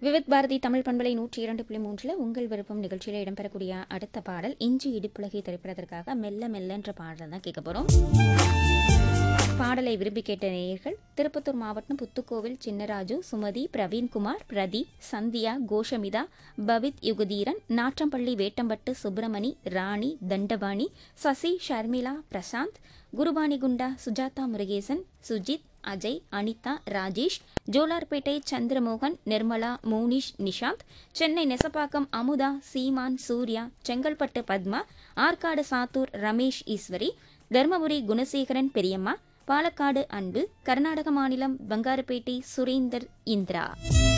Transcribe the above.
விவித் பாரதி தமிழ் பண்பலை நூற்றி இரண்டு புள்ளி மூன்றில் உங்கள் விருப்பம் நிகழ்ச்சியில் இடம்பெறக்கூடிய அடுத்த பாடல் இஞ்சி இடுப்புலகை திரைப்படத்திற்காக மெல்ல மெல்லன்ற பாடல் தான் கேட்க போகிறோம் பாடலை விரும்பி கேட்ட நேயர்கள் திருப்பத்தூர் மாவட்டம் புத்துக்கோவில் சின்னராஜு சுமதி பிரவீன்குமார் பிரதீப் சந்தியா கோஷமிதா பவித் யுகதீரன் நாற்றம்பள்ளி வேட்டம்பட்டு சுப்பிரமணி ராணி தண்டபாணி சசி ஷர்மிளா பிரசாந்த் குருபானிகுண்டா சுஜாதா முருகேசன் சுஜித் அஜய் அனிதா ராஜேஷ் ஜோலார்பேட்டை சந்திரமோகன் நிர்மலா மோனிஷ் நிஷாந்த் சென்னை நெசப்பாக்கம் அமுதா சீமான் சூர்யா செங்கல்பட்டு பத்மா ஆற்காடு சாத்தூர் ரமேஷ் ஈஸ்வரி தர்மபுரி குணசேகரன் பெரியம்மா பாலக்காடு அன்பு கர்நாடக மாநிலம் பங்காருப்பேட்டை சுரேந்தர் இந்திரா